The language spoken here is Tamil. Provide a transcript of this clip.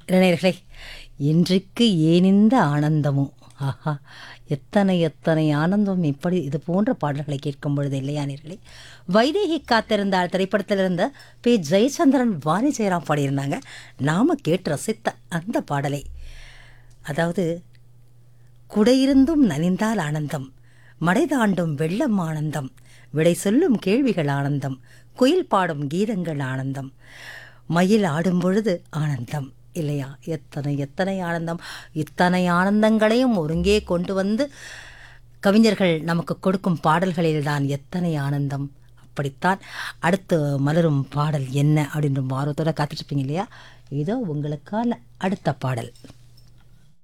இளைஞர்களே இன்றைக்கு ஏனிந்த ஆனந்தமோ ஆஹா எத்தனை எத்தனை ஆனந்தம் இப்படி இது போன்ற பாடல்களை கேட்கும் பொழுது இல்லையா நேர்களே வைதேகி காத்திருந்தாள் திரைப்படத்தில் இருந்த பி ஜெயச்சந்திரன் வாணி ஜெயராம் பாடியிருந்தாங்க நாம கேட்டு ரசித்த அந்த பாடலை அதாவது குடையிருந்தும் நனிந்தால் ஆனந்தம் மடை தாண்டும் வெள்ளம் ஆனந்தம் விடை சொல்லும் கேள்விகள் ஆனந்தம் குயில் பாடும் கீதங்கள் ஆனந்தம் மயில் ஆடும் பொழுது ஆனந்தம் இல்லையா எத்தனை எத்தனை ஆனந்தம் இத்தனை ஆனந்தங்களையும் ஒருங்கே கொண்டு வந்து கவிஞர்கள் நமக்கு கொடுக்கும் பாடல்களில்தான் எத்தனை ஆனந்தம் அப்படித்தான் அடுத்து மலரும் பாடல் என்ன அப்படின்ற ஆர்வத்தோட காத்துட்ருப்பீங்க இல்லையா இதோ உங்களுக்கான அடுத்த பாடல்